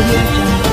audio jungle.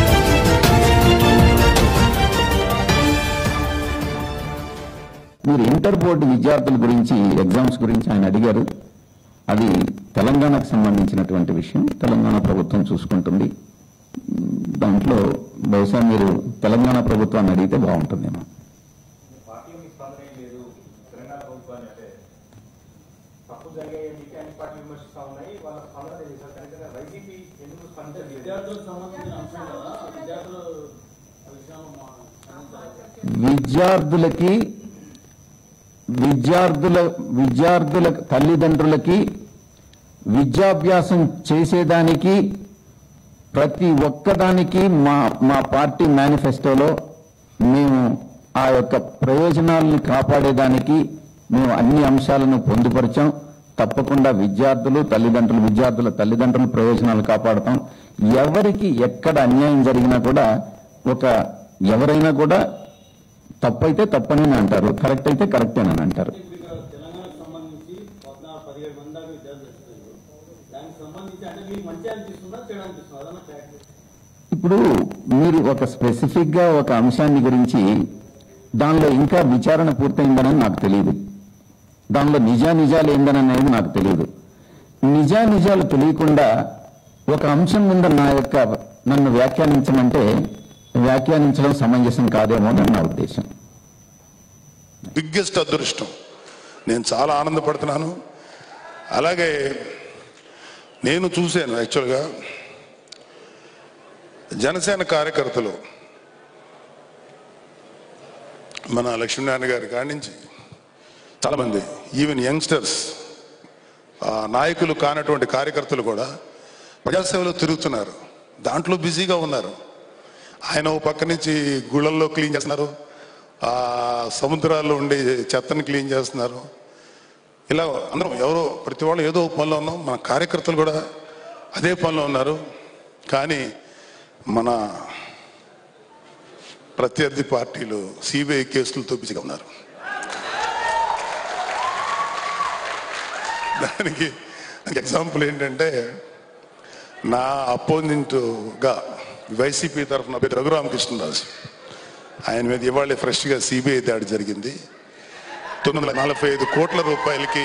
మీరు inter board విద్యార్థుల గురించి ఎగ్జామ్స్ గురించి ఆయన అడిగారు అది తెలంగాణకు సంబంధించినటువంటి విషయం తెలంగాణ ప్రభుత్వం చూసుకుంటుంది మ్, దాంట్లో బహుశా మీరు తెలంగాణ ప్రభుత్వాన్ని అడిగితే బాగుంటుందేమో పార్టీలో మీ స్పందన ఏం లేదు తెలంగాణ ప్రభుత్వాన్ని అంటే తప్పు జరిగాయి మీకు అన్ని పార్టీలు విమర్శిస్తా ఉన్నాయి వాళ్ళ స్పందన లేదు సార్ కనుక వైసీపీ ఎందుకు స్పందించలేదు విద్యార్థులకు సంబంధించిన అంశం కదా విద్యార్థులు ఆ విషయంలో మా విద్యార్థులకి విద్యార్థుల విద్యార్థుల తల్లిదండ్రులకి విద్యాభ్యాసం చేసేదానికి ప్రతి ఒక్కదానికి మా మా పార్టీ మేనిఫెస్టోలో మేము ఆ యొక్క ప్రయోజనాలను కాపాడేదానికి మేము అన్ని అంశాలను పొందుపరిచాం తప్పకుండా విద్యార్థులు తల్లిదండ్రులు విద్యార్థుల తల్లిదండ్రుల ప్రయోజనాలు కాపాడతాం ఎవరికి ఎక్కడ అన్యాయం జరిగినా కూడా ఒక ఎవరైనా కూడా తప్పైతే తప్పని అంటారు కరెక్ట్ అయితే కరెక్టేనని అంటారు ఇప్పుడు ఇక్కడ తెలంగాణకు సంబంధించి పద్నాలుగు పదిహేడు మంది దాకా విద్యార్థులు వచ్చినారు దానికి సంబంధించి అంటే మీకు మంచి అనిపిస్తుందా చెడు అనిపిస్తుందా అదన్నా క్లారిటీ ఇప్పుడు మీరు ఒక స్పెసిఫిక్ గా ఒక అంశాన్ని గురించి దానిలో ఇంకా విచారణ పూర్తయిందని నాకు తెలియదు దానిలో నిజా నిజాలు ఏందని అనేది నాకు తెలియదు నిజా నిజాలు తెలియకుండా ఒక అంశం మీద నా యొక్క నన్ను వ్యాఖ్యానించమంటే వ్యాఖ్యానించడం సమంజసం కాదేమో అని నా ఉద్దేశం బిగ్గెస్ట్ అదృష్టం నేను చాలా ఆనందపడుతున్నాను అలాగే నేను చూశాను యాక్చువల్గా జనసేన కార్యకర్తలు మన లక్ష్మీనారాయణ గారి కాడి నుంచి చాలామంది ఈవెన్ యంగ్స్టర్స్ ఆ నాయకులు కానటువంటి కార్యకర్తలు కూడా ప్రజాసేవలో తిరుగుతున్నారు దాంట్లో బిజీగా ఉన్నారు ఆయన ఓ పక్క నుంచి గుళ్ళల్లో క్లీన్ చేస్తున్నారు ఆ సముద్రాల్లో ఉండే చెత్తని క్లీన్ చేస్తున్నారు ఇలా అందరం ఎవరో ప్రతి వాళ్ళు ఏదో ఒక పనిలో ఉన్నాం మన కార్యకర్తలు కూడా అదే పనిలో ఉన్నారు కానీ మన ప్రత్యర్థి పార్టీలు సిబిఐ కేసులతో బిజీగా ఉన్నారు దానికి ఎగ్జాంపుల్ ఏంటంటే నా అపోనెంట్గా వైసీపీ తరఫున పేరు రఘురామకృష్ణదాస్ ఆయన మీద ఇవాళ ఫ్రెష్గా సిబిఐ దాడి జరిగింది తొమ్మిది వందల నలభై ఐదు కోట్ల రూపాయలకి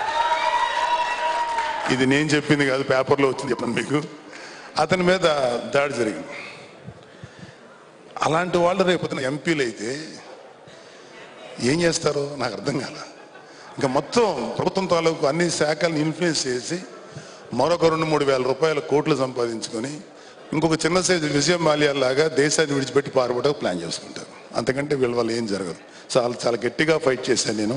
ఇది నేను చెప్పింది కాదు పేపర్లో వచ్చింది చెప్పండి మీకు అతని మీద దాడి జరిగింది అలాంటి వాళ్ళు రేపు ఎంపీలు అయితే ఏం చేస్తారో నాకు అర్థం కాల ఇంకా మొత్తం ప్రభుత్వం తాలూకు అన్ని శాఖలను ఇన్ఫ్లుయెన్స్ చేసి మరొక రెండు మూడు వేల రూపాయల కోట్లు సంపాదించుకొని ఇంకొక చిన్న సైజు విజయ మాల్యా లాగా దేశాన్ని విడిచిపెట్టి పారిపోవడానికి ప్లాన్ చేసుకుంటారు అంతకంటే వీళ్ళ వల్ల ఏం జరగదు చాలా చాలా గట్టిగా ఫైట్ చేశాను నేను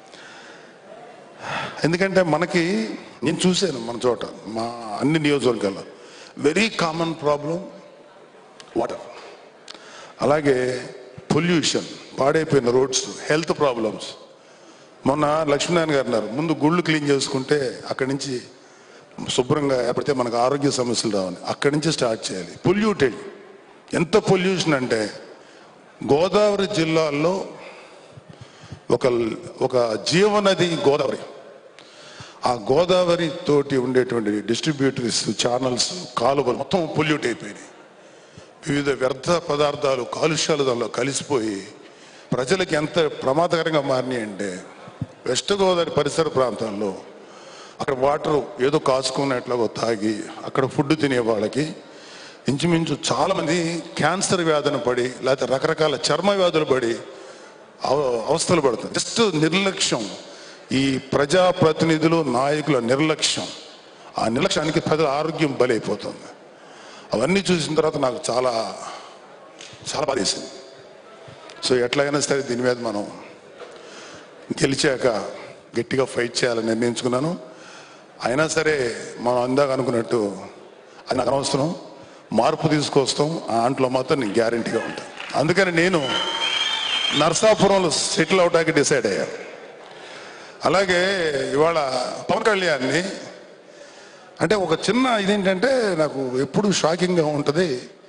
ఎందుకంటే మనకి నేను చూశాను మన చోట మా అన్ని నియోజకవర్గాల్లో వెరీ కామన్ ప్రాబ్లం వాటర్ అలాగే పొల్యూషన్ పాడైపోయిన రోడ్స్ హెల్త్ ప్రాబ్లమ్స్ మొన్న లక్ష్మీనారాయణ గారు అన్నారు ముందు గుళ్ళు క్లీన్ చేసుకుంటే అక్కడి నుంచి శుభ్రంగా ఏర్పడితే మనకు ఆరోగ్య సమస్యలు రావని అక్కడి నుంచి స్టార్ట్ చేయాలి పొల్యూటెడ్ ఎంత పొల్యూషన్ అంటే గోదావరి జిల్లాల్లో ఒక ఒక జీవనది గోదావరి ఆ గోదావరి తోటి ఉండేటువంటి డిస్ట్రిబ్యూటరీస్ ఛానల్స్ కాలువలు మొత్తం పొల్యూట్ అయిపోయినాయి వివిధ వ్యర్థ పదార్థాలు కాలుష్యాలు దానిలో కలిసిపోయి ప్రజలకు ఎంత ప్రమాదకరంగా మారినాయి అంటే వెస్ట్ గోదావరి పరిసర ప్రాంతాల్లో అక్కడ వాటర్ ఏదో కాచుకున్నట్లాగో తాగి అక్కడ ఫుడ్ తినే వాళ్ళకి ఇంచుమించు చాలా మంది క్యాన్సర్ వ్యాధిని పడి లేకపోతే రకరకాల చర్మ వ్యాధులు పడి అవ- అవస్థలు పడుతుంది జస్ట్ నిర్లక్ష్యం ఈ ప్రజాప్రతినిధులు నాయకుల నిర్లక్ష్యం ఆ నిర్లక్ష్యానికి ప్రజల ఆరోగ్యం బలైపోతుంది అవన్నీ చూసిన తర్వాత నాకు చాలా చాలా బాధేసింది సో ఎట్లయినా సరే దీని మీద మనం గెలిచాక గట్టిగా ఫైట్ చేయాలని నిర్ణయించుకున్నాను అయినా సరే మనం అందాక అనుకున్నట్టు అది నాకు అనవసరం మార్పు తీసుకొస్తాం ఆ ఆంట్లో మాత్రం నేను గ్యారంటీగా ఉంటాను అందుకని నేను నర్సాపురంలో సెటిల్ అవడానికి డిసైడ్ అయ్యాను అలాగే ఇవాళ పవన్ కళ్యాణ్ని అంటే ఒక చిన్న ఇదేంటంటే నాకు ఎప్పుడు షాకింగ్గా ఉంటుంది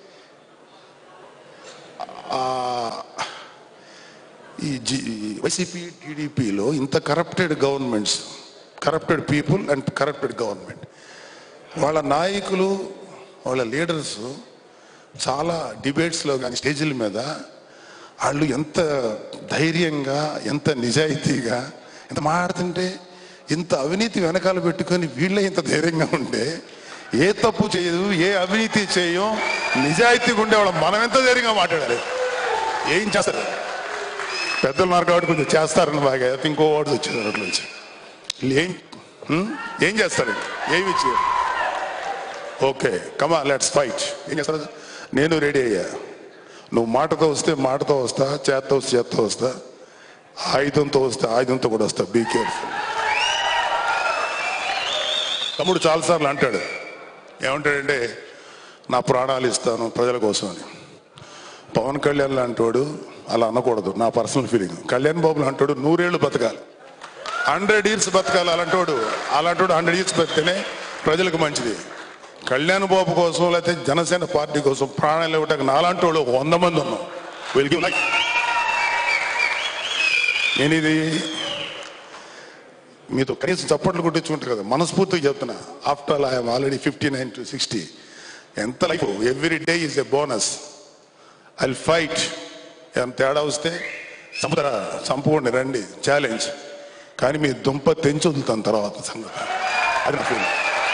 ఆ, ఈ జి వైసీపీ టీడీపీలో ఇంత corrupted governments corrupted people and corrupted government వాళ్ళ నాయకులు వాళ్ళ లీడర్స్ చాలా డిబేట్స్లో కానీ స్టేజీల మీద వాళ్ళు ఎంత ధైర్యంగా ఎంత నిజాయితీగా ఎంత మాట్లాడుతుంటే ఇంత అవినీతి వెనకాల పెట్టుకొని వీళ్ళే ఇంత ధైర్యంగా ఉంటే ఏ తప్పు చేయదు ఏ అవినీతి చేయం నిజాయితీగా ఉండేవాళ్ళం మనం ఎంత ధైర్యంగా మాట్లాడాలి ఏం చేస్తారు పెద్దలు ఉన్నారు కాబట్టి కొంచెం చేస్తారని బాగా అయితే ఇంకో వాడు వచ్చేది అట్ల నుంచి వీళ్ళు ఏం హ్మ్? ఏం చేస్తారు ఏమి చేయరు ఓకే కమా లెట్స్ ఫైట్ ఏం చేస్తారు నేను రెడీ అయ్యా నువ్వు మాటతో వస్తే మాటతో వస్తా చేత్తో వస్తే చేత్తో వస్తా ఆయుధంతో వస్తే ఆయుధంతో కూడా వస్తా బీ కేర్ఫుల్ తమ్ముడు చాలాసార్లు అంటాడు ఏమంటాడంటే నా ప్రాణాలు ఇస్తాను ప్రజల కోసం అని పవన్ కళ్యాణ్ లాంటివాడు అలా అనకూడదు నా పర్సనల్ ఫీలింగ్ కళ్యాణ్ బాబు లాంటివాడు నూరేళ్లు బతకాలి హండ్రెడ్ ఇయర్స్ బతకాలి అలాంటివాడు అలాంటివాడు హండ్రెడ్ ఇయర్స్ బతికితేనే ప్రజలకు మంచిది కళ్యాణ్ బాబు కోసం లేకపోతే జనసేన పార్టీ కోసం ప్రాణాలు ఇవ్వటానికి నాలాంటి వాళ్ళు ఒక వంద మంది ఉన్నాం వీళ్ళకి లైక్ నేను ఇది మీతో కనీసం చప్పట్లు కొట్టించుకుంటారు కదా మనస్ఫూర్తిగా చెప్తున్నా after all I'm already fifty nine to sixty ఎంత life every day is a bonus I fight ఏం తేడా వస్తే సముద్ర చంపుకోండి రండి ఛాలెంజ్ కానీ మీ దుంప తెంచి వదులుతాను తర్వాత సంగతి అది నా ఫీలింగ్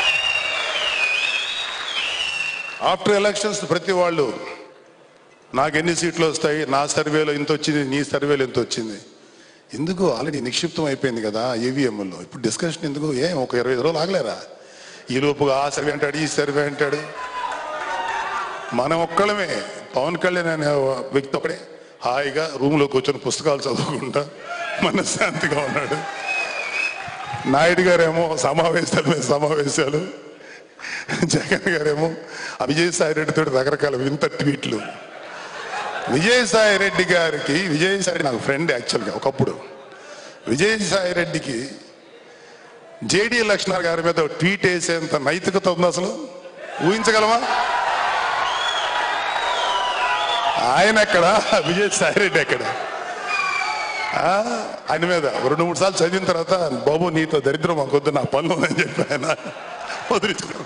ఆఫ్టర్ ఎలక్షన్స్ ప్రతి వాళ్ళు నాకు ఎన్ని సీట్లు వస్తాయి నా సర్వేలో ఇంత వచ్చింది నీ సర్వేలో ఎంత వచ్చింది ఎందుకు ఆల్రెడీ నిక్షిప్తం అయిపోయింది కదా ఈవీఎంలో ఇప్పుడు డిస్కషన్ ఎందుకు ఏం ఒక ఇరవై ఐదు రోజులు ఆగలేరా ఈ లోపుగా ఆ సర్వే అంటాడు ఈ సర్వే అంటాడు మనం ఒక్కళ్ళమే పవన్ కళ్యాణ్ అనే వ్యక్తి ఒకడే హాయిగా రూమ్లో కూర్చొని పుస్తకాలు చదువుకుంటా మనశ్శాంతిగా ఉన్నాడు నాయుడు గారేమో సమావేశాలు మీద సమావేశాలు జగన్ గారేమో ఆ విజయసాయి రెడ్డితో రకరకాల వింత ట్వీట్లు విజయసాయి రెడ్డి గారికి విజయసాయి రెడ్డి నాకు ఫ్రెండ్ యాక్చువల్గా ఒకప్పుడు విజయసాయి రెడ్డికి జేడి లక్ష్మణ్ గారి మీద ట్వీట్ వేసేంత నైతికత ఉంది అసలు ఊహించగలమా ఆయన ఎక్కడ విజయసాయి రెడ్డి ఎక్కడ ఆ, ఆయన మీద రెండు మూడు సార్లు చదివిన తర్వాత బాబు నీతో దరిద్రం మాకొద్దు నా పనులు ఉందని చెప్పి ఆయన వదిలించుకున్నారు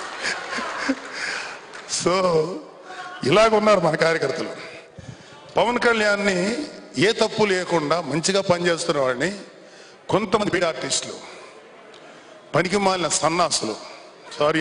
సో ఇలాగ ఉన్నారు మన కార్యకర్తలు పవన్ కళ్యాణ్ని ఏ తప్పు లేకుండా మంచిగా పనిచేస్తున్న వాడిని కొంతమంది బీడ్ ఆర్టిస్టులు పనికి మాలిన సన్నాసులు సారీ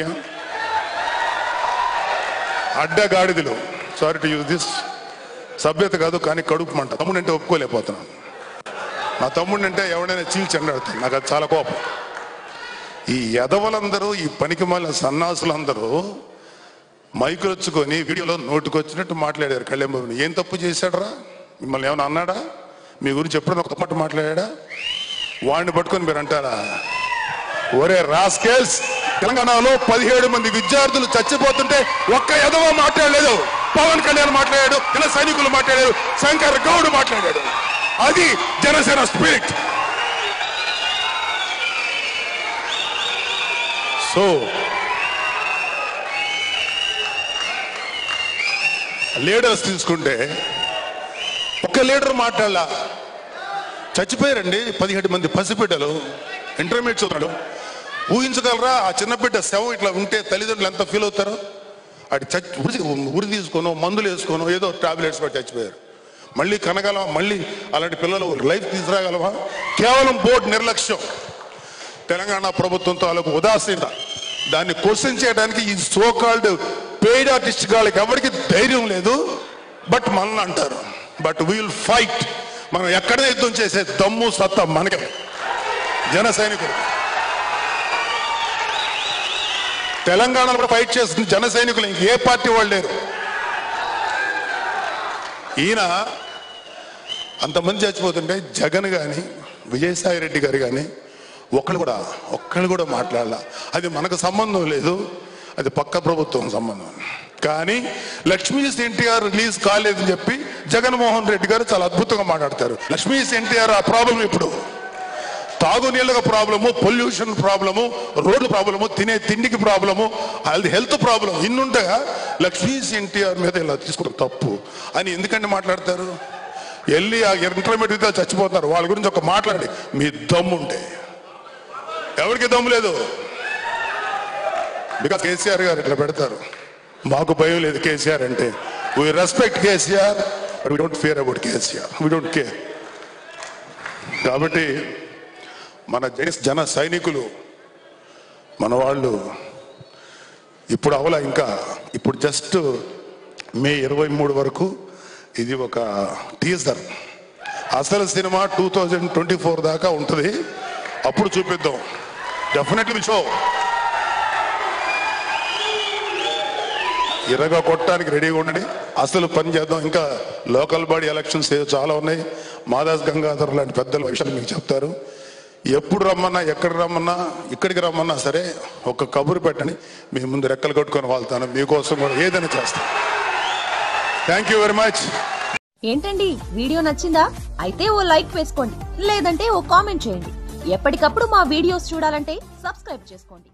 అడ్డగాడిదలు సారీ టు యూజ్ దిస్ సభ్యత కాదు కానీ కడుపు మంట తమ్ముడు అంటే ఒప్పుకోలేకపోతున్నాను నా తమ్ముడు అంటే ఎవడైనా చీల్చి ఎండాడుతాను నాకు అది చాలా కోపం ఈ ఎదవలందరూ ఈ పనికి మాలిన సన్నాసులందరూ మైకులు వచ్చుకొని వీడియోలో నోటుకొచ్చినట్టు మాట్లాడారు కళ్యాణ్ ఏం తప్పు చేశాడరా మిమ్మల్ని ఏమైనా అన్నాడా మీ గురించి ఎప్పుడైనా ఒక మాట మాట్లాడా వాడిని పట్టుకొని మీరు అంటారా ఒరే రాస్కేల్స్ తెలంగాణలో పదిహేడు మంది విద్యార్థులు చచ్చిపోతుంటే ఒక్క ఎదవ మాట్లాడలేదు పవన్ కళ్యాణ్ మాట్లాడాడు జన సైనికులు మాట్లాడారు శంకర్ గౌడ్ మాట్లాడాడు అది జనసేన స్పిరిట్ సో లీడర్స్ తీసుకుంటే ఒక్క లీడర్ మాట్లాడలా చచ్చిపోయారండి పదిహేడు మంది పసిబిడ్డలు ఇంటర్మీడియట్ చదువుతాడు ఊహించగలరా ఆ చిన్న బిడ్డ శవం ఇట్లా ఉంటే తల్లిదండ్రులు ఎంత ఫీల్ అవుతారు అటు చచ్చి ఉరి ఉరి తీసుకోనో మందులు వేసుకోనో ఏదో టాబ్లెట్స్ పట్టి చచ్చిపోయారు మళ్ళీ కనగలమా మళ్ళీ అలాంటి పిల్లలు లైఫ్ తీసుకురాగలమా కేవలం బోర్డు నిర్లక్ష్యం తెలంగాణ ప్రభుత్వంతో వాళ్ళకు ఉదాసీనత దాన్ని క్వశ్చన్ చేయడానికి ఈ సో కాల్డ్ పెయిడ్ ఆర్టిస్ట్ వాళ్ళకి ఎవరికి ధైర్యం లేదు బట్ మనల్ని అంటారు బట్ విల్ ఫైట్ మనం ఎక్కడ యుద్ధం చేసే దమ్ము సత్తా మనకే జన సైనికులు తెలంగాణలో కూడా ఫైట్ చేస్తున్న జన సైనికులు ఇంక ఏ పార్టీ వాళ్ళు లేరు ఈయన అంతమంది చచ్చిపోతుంటే జగన్ కానీ విజయసాయి రెడ్డి గారు కానీ ఒక్కళ్ళు కూడా ఒక్కళ్ళు కూడా మాట్లాడాల అది మనకు సంబంధం లేదు అది పక్క ప్రభుత్వం సంబంధం కానీ లక్ష్మీస్ ఎన్టీఆర్ రిలీజ్ కాలేదని చెప్పి జగన్మోహన్ రెడ్డి గారు చాలా అద్భుతంగా మాట్లాడతారు లక్ష్మీస్ ఎన్టీఆర్ ఆ ప్రాబ్లం ఇప్పుడు తాగునీళ్ళకు problem pollution problem road problem తినే తిండికి ప్రాబ్లము అది హెల్త్ ప్రాబ్లం ఇన్నుండగా లక్ష్మీస్ ఎన్టీఆర్ మీద ఇలా తీసుకోవడం తప్పు అని ఎందుకంటే మాట్లాడతారు వెళ్ళి ఆ ఇంటర్మీడియట్ చచ్చిపోతున్నారు వాళ్ళ గురించి ఒక మాట్లాడి మీ దమ్ముంటే ఎవరికి దమ్ము లేదు బికాస్ కేసీఆర్ గారు ఇట్లా పెడతారు మాకు భయం లేదు కేసీఆర్ అంటే we respect KCR but we don't fear about KCR we don't care కాబట్టి మన జన జన సైనికులు మన వాళ్ళు ఇప్పుడు అవల ఇంకా ఇప్పుడు జస్ట్ మే ఇరవై మూడు వరకు ఇది ఒక టీజర్ అసలు cinema two thousand twenty four దాకా ఉంటుంది అప్పుడు చూపిద్దాం డెఫినెట్లీ షో ఇరగా కొట్టడానికి రెడీగా ఉండండి అసలు పని చేద్దాం ఇంకా లోకల్ బాడీ ఎలక్షన్స్ ఏవో చాలా ఉన్నాయి మాదాస్ గంగాధర్ లాంటి పెద్దల విషయాలు మీకు చెప్తారు ఎప్పుడు రమ్మన్నా ఎక్కడ రమ్మన్నా ఇక్కడికి రమ్మన్నా సరే ఒక కబురు పెట్టండి మీ ముందు రెక్కలు కట్టుకొని వాళ్తాను మీకోసం కూడా ఏదైనా చేస్తాను థ్యాంక్ యూ వెరీ మచ్ ఏంటండి వీడియో నచ్చిందా అయితే ఓ లైక్ వేసుకోండి లేదంటే ఓ కామెంట్ చేయండి ఎప్పటికప్పుడు మా వీడియోస్ చూడాలంటే సబ్స్క్రైబ్ చేసుకోండి